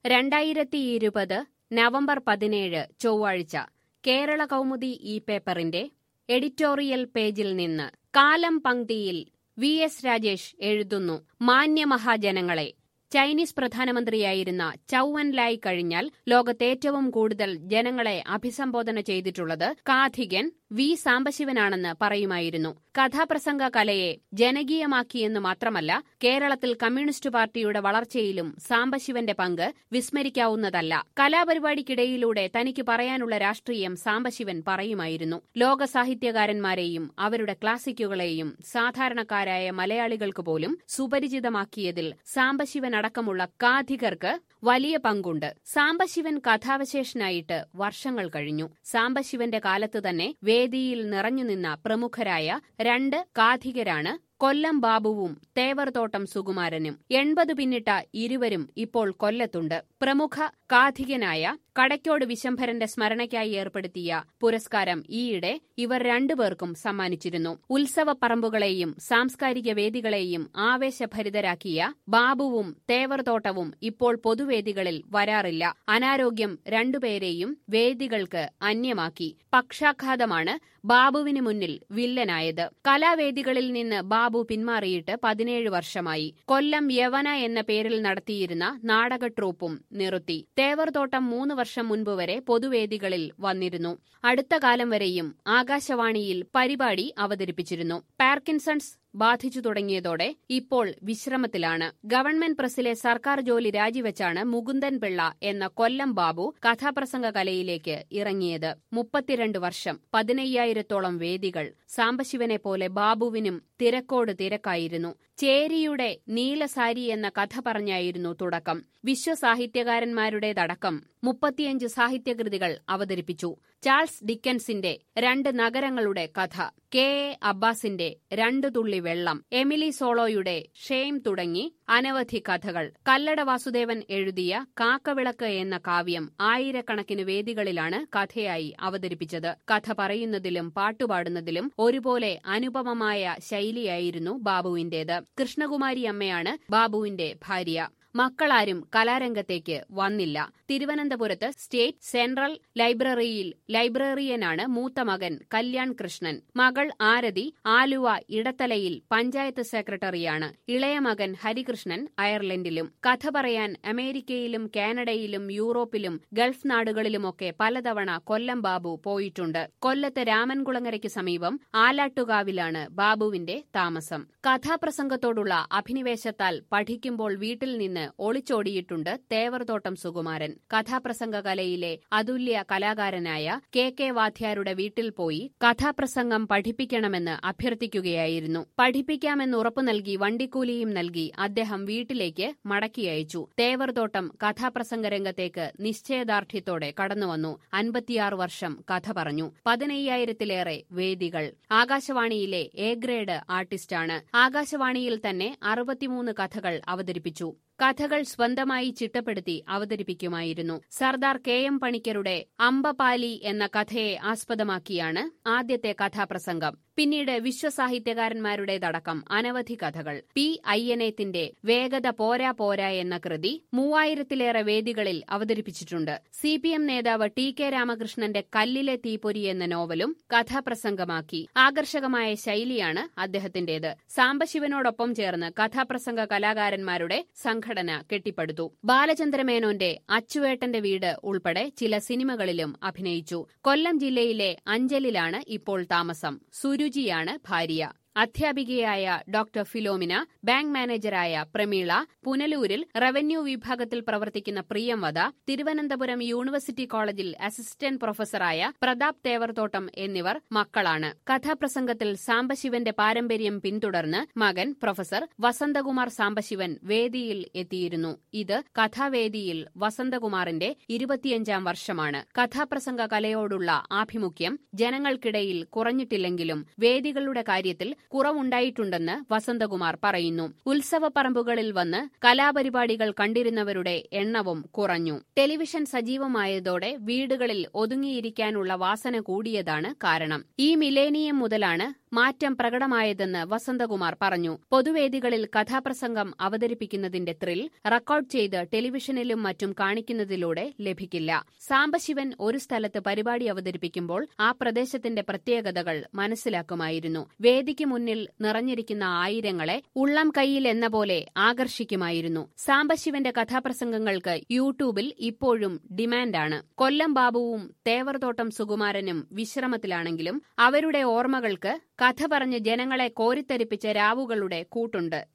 രണ്ടായിരത്തി ഇരുപത് നവംബർ പതിനേഴ് ചൊവ്വാഴ്ച കേരള കൗമുദി ഈ പേപ്പറിന്റെ എഡിറ്റോറിയൽ പേജിൽ നിന്ന് കാലം പങ്ക്തിയിൽ വി എസ് രാജേഷ് എഴുതുന്നു മാന്യമഹാജനങ്ങളെ ചൈനീസ് പ്രധാനമന്ത്രിയായിരുന്ന ചൌ എൻ ലായ് കഴിഞ്ഞാൽ ലോകത്തേറ്റവും കൂടുതൽ ജനങ്ങളെ അഭിസംബോധന ചെയ്തിട്ടുള്ളത് കാഥികൻ വി സാംബശിവനാണെന്ന് പറയുമായിരുന്നു കഥാപ്രസംഗ കലയെ ജനകീയമാക്കിയെന്ന് മാത്രമല്ല കേരളത്തിൽ കമ്മ്യൂണിസ്റ്റ് പാർട്ടിയുടെ വളർച്ചയിലും സാംബശിവന്റെ പങ്ക് വിസ്മരിക്കാവുന്നതല്ല കലാപരിപാടിക്കിടയിലൂടെ തനിക്ക് പറയാനുള്ള രാഷ്ട്രീയം സാംബശിവൻ പറയുമായിരുന്നു ലോക സാഹിത്യകാരന്മാരെയും അവരുടെ ക്ലാസിക്കുകളെയും സാധാരണക്കാരായ മലയാളികൾക്ക് പോലും സുപരിചിതമാക്കിയതിൽ സാംബശിവൻ അടക്കമുള്ള കാഥികർക്ക് വലിയ പങ്കുണ്ട് സാംബശിവൻ കഥാവശേഷനായിട്ട് വർഷങ്ങൾ കഴിഞ്ഞു സാംബശിവന്റെ കാലത്ത് തന്നെ വേദിയിൽ നിറഞ്ഞുനിന്ന പ്രമുഖരായ രണ്ട് കാഥികരാണ് കൊല്ലം ബാബുവും തേവർതോട്ടം സുകുമാരനും എൺപത് പിന്നിട്ട ഇരുവരും ഇപ്പോൾ കൊല്ലത്തുണ്ട് പ്രമുഖ കാഥികനായ കടയ്ക്കോട് വിശംഭരന്റെ സ്മരണയ്ക്കായി ഏർപ്പെടുത്തിയ പുരസ്കാരം ഈയിടെ ഇവർ രണ്ടുപേർക്കും സമ്മാനിച്ചിരുന്നു ഉത്സവ പറമ്പുകളെയും സാംസ്കാരിക വേദികളെയും ആവേശഭരിതരാക്കിയ ബാബുവും തേവർതോട്ടവും ഇപ്പോൾ പൊതുവേദികളിൽ വരാറില്ല അനാരോഗ്യം രണ്ടുപേരെയും വേദികൾക്ക് അന്യമാക്കി പക്ഷാഘാതമാണ് ബാബുവിന് മുന്നിൽ വില്ലനായത് കലാവേദികളിൽ നിന്ന് ബാബു പിന്മാറിയിട്ട് പതിനേഴ് വർഷമായി കൊല്ലം യവന എന്ന പേരിൽ നടത്തിയിരുന്ന നാടക ട്രൂപ്പും നിർത്തി തേവർതോട്ടം മൂന്ന് വർഷം മുൻപ് വരെ പൊതുവേദികളിൽ വന്നിരുന്നു അടുത്ത കാലം വരെയും ആകാശവാണിയിൽ പരിപാടി അവതരിപ്പിച്ചിരുന്നു പാർക്കിൻസൺസ് ബാധിച്ചു തുടങ്ങിയതോടെ ഇപ്പോൾ വിശ്രമത്തിലാണ് ഗവൺമെന്റ് പ്രസിലെ സർക്കാർ ജോലി രാജിവെച്ചാണ് മുകുന്ദൻ പിള്ള എന്ന കൊല്ലം ബാബു കഥാപ്രസംഗ കലയിലേക്ക് ഇറങ്ങിയത് മുപ്പത്തിരണ്ട് വർഷം പതിനയ്യായിരത്തോളം വേദികൾ സാംബശിവനെ പോലെ ബാബുവിനും തിരക്കോട് തിരക്കായിരുന്നു ചേരിയുടെ നീലസാരി എന്ന കഥ പറഞ്ഞായിരുന്നു തുടക്കം വിശ്വസാഹിത്യകാരന്മാരുടേതടക്കം മുപ്പത്തിയഞ്ച് സാഹിത്യകൃതികൾ അവതരിപ്പിച്ചു ചാൾസ് ഡിക്കൻസിന്റെ രണ്ട് നഗരങ്ങളുടെ കഥ കെ എ അബ്ബാസിന്റെ രണ്ടു തുള്ളി വെള്ളം എമിലി സോളോയുടെ ഷെയിം തുടങ്ങി അനവധി കഥകൾ കല്ലട വാസുദേവൻ എഴുതിയ കാക്കവിളക്ക് എന്ന കാവ്യം ആയിരക്കണക്കിന് വേദികളിലാണ് കഥയായി അവതരിപ്പിച്ചത് കഥ പറയുന്നതിലും പാട്ടുപാടുന്നതിലും ഒരുപോലെ അനുപമമായ ശൈലിയായിരുന്നു ബാബുവിന്റേത് കൃഷ്ണകുമാരി അമ്മയാണ് ബാബുവിന്റെ ഭാര്യ മക്കളാരും കലാരംഗത്തേക്ക് വന്നില്ല തിരുവനന്തപുരത്ത് സ്റ്റേറ്റ് സെൻട്രൽ ലൈബ്രറിയിൽ ലൈബ്രറിയനാണ് മൂത്ത മകൻ കല്യാൺ കൃഷ്ണൻ മകൾ ആരതി ആലുവ ഇടത്തലയിൽ പഞ്ചായത്ത് സെക്രട്ടറിയാണ് ഇളയ മകൻ ഹരികൃഷ്ണൻ അയർലൻഡിലും കഥ പറയാൻ അമേരിക്കയിലും കാനഡയിലും യൂറോപ്പിലും ഗൾഫ് നാടുകളിലുമൊക്കെ പലതവണ കൊല്ലം ബാബു പോയിട്ടുണ്ട് കൊല്ലത്ത് രാമൻകുളങ്ങരയ്ക്ക് സമീപം ആലാട്ടുകാവിലാണ് ബാബുവിന്റെ താമസം കഥാപ്രസംഗത്തോടുള്ള അഭിനിവേശത്താൽ പഠിക്കുമ്പോൾ വീട്ടിൽ നിന്ന് ഒളിച്ചോടിയിട്ടുണ്ട് തേവർതോട്ടം സുകുമാരൻ കഥാപ്രസംഗ കലയിലെ അതുല്യ കലാകാരനായ കെ കെ വാധ്യാരുടെ വീട്ടിൽ പോയി കഥാപ്രസംഗം പഠിപ്പിക്കണമെന്ന് അഭ്യർത്ഥിക്കുകയായിരുന്നു പഠിപ്പിക്കാമെന്ന് ഉറപ്പു നൽകി വണ്ടിക്കൂലിയും നൽകി അദ്ദേഹം വീട്ടിലേക്ക് മടക്കി അയച്ചു തേവർതോട്ടം കഥാപ്രസംഗ രംഗത്തേക്ക് നിശ്ചയദാർഢ്യത്തോടെ കടന്നുവന്നു അൻപത്തിയാറ് വർഷം കഥ പറഞ്ഞു പതിനയ്യായിരത്തിലേറെ വേദികൾ ആകാശവാണിയിലെ എ ഗ്രേഡ് ആർട്ടിസ്റ്റാണ് ആകാശവാണിയിൽ തന്നെ അറുപത്തിമൂന്ന് കഥകൾ അവതരിപ്പിച്ചു കഥകൾ സ്വന്തമായി ചിട്ടപ്പെടുത്തി അവതരിപ്പിക്കുമായിരുന്നു സർദാർ കെ എം പണിക്കരുടെ അമ്പപാലി എന്ന കഥയെ ആസ്പദമാക്കിയാണ് ആദ്യത്തെ കഥാപ്രസംഗം പിന്നീട് വിശ്വസാഹിത്യകാരന്മാരുടേതടക്കം അനവധി കഥകൾ പി അയ്യനേത്തിന്റെ വേഗത പോരാ പോരാ എന്ന കൃതി മൂവായിരത്തിലേറെ വേദികളിൽ അവതരിപ്പിച്ചിട്ടുണ്ട് സി പി എം നേതാവ് ടി കെ രാമകൃഷ്ണന്റെ കല്ലിലെ തീപ്പൊരി എന്ന നോവലും കഥാപ്രസംഗമാക്കി ആകർഷകമായ ശൈലിയാണ് അദ്ദേഹത്തിന്റേത് സാംബശിവനോടൊപ്പം ചേർന്ന് കഥാപ്രസംഗ കലാകാരന്മാരുടെ സംഘടന കെട്ടിപ്പടുത്തു ബാലചന്ദ്രമേനോന്റെ അച്ചുവേട്ടന്റെ വീട് ഉൾപ്പെടെ ചില സിനിമകളിലും അഭിനയിച്ചു കൊല്ലം ജില്ലയിലെ അഞ്ചലിലാണ് ഇപ്പോൾ താമസം സുരുചിയാണ് ഭാര്യ അധ്യാപികയായ ഡോക്ടർ ഫിലോമിന ബാങ്ക് മാനേജരായ പ്രമീള പുനലൂരിൽ റവന്യൂ വിഭാഗത്തിൽ പ്രവർത്തിക്കുന്ന പ്രിയംവദ തിരുവനന്തപുരം യൂണിവേഴ്സിറ്റി കോളേജിൽ അസിസ്റ്റന്റ് പ്രൊഫസറായ പ്രതാപ് തേവർതോട്ടം എന്നിവർ മക്കളാണ് കഥാപ്രസംഗത്തിൽ സാംബശിവന്റെ പാരമ്പര്യം പിന്തുടർന്ന് മകൻ പ്രൊഫസർ വസന്തകുമാർ സാംബശിവൻ വേദിയിൽ എത്തിയിരുന്നു ഇത് കഥാവേദിയിൽ വസന്തകുമാറിന്റെ ഇരുപത്തിയഞ്ചാം വർഷമാണ് കഥാപ്രസംഗ കലയോടുള്ള ആഭിമുഖ്യം ജനങ്ങൾക്കിടയിൽ കുറഞ്ഞിട്ടില്ലെങ്കിലും വേദികളുടെ കാര്യത്തിൽ കുറവുണ്ടായിട്ടുണ്ടെന്ന് വസന്തകുമാർ പറയുന്നു ഉത്സവപ്പറമ്പുകളിൽ വന്ന് കലാപരിപാടികൾ കണ്ടിരുന്നവരുടെ എണ്ണവും കുറഞ്ഞു ടെലിവിഷൻ സജീവമായതോടെ വീടുകളിൽ ഒതുങ്ങിയിരിക്കാനുള്ള വാസന കൂടിയതാണ് കാരണം ഈ മിലേനിയം മുതലാണ് മാറ്റം പ്രകടമായതെന്ന് വസന്തകുമാർ പറഞ്ഞു പൊതുവേദികളിൽ കഥാപ്രസംഗം അവതരിപ്പിക്കുന്നതിന്റെ ത്രിൽ റെക്കോർഡ് ചെയ്ത് ടെലിവിഷനിലും മറ്റും കാണിക്കുന്നതിലൂടെ ലഭിക്കില്ല സാംബശിവൻ ഒരു സ്ഥലത്ത് പരിപാടി അവതരിപ്പിക്കുമ്പോൾ ആ പ്രദേശത്തിന്റെ പ്രത്യേകതകൾ മനസ്സിലാക്കുമായിരുന്നു വേദിക്ക് മുന്നിൽ നിറഞ്ഞിരിക്കുന്ന ആയിരങ്ങളെ ഉള്ളം കൈയിൽ എന്ന പോലെ ആകർഷിക്കുമായിരുന്നു സാംബശിവന്റെ കഥാപ്രസംഗങ്ങൾക്ക് യൂട്യൂബിൽ ഇപ്പോഴും ഡിമാൻഡാണ് കൊല്ലം ബാബുവും തേവർതോട്ടം സുകുമാരനും വിശ്രമത്തിലാണെങ്കിലും അവരുടെ ഓർമ്മകൾക്ക് കഥ പറഞ്ഞ് ജനങ്ങളെ കോരിത്തരിപ്പിച്ച രാവുകളുടെ കൂട്ടുണ്ട്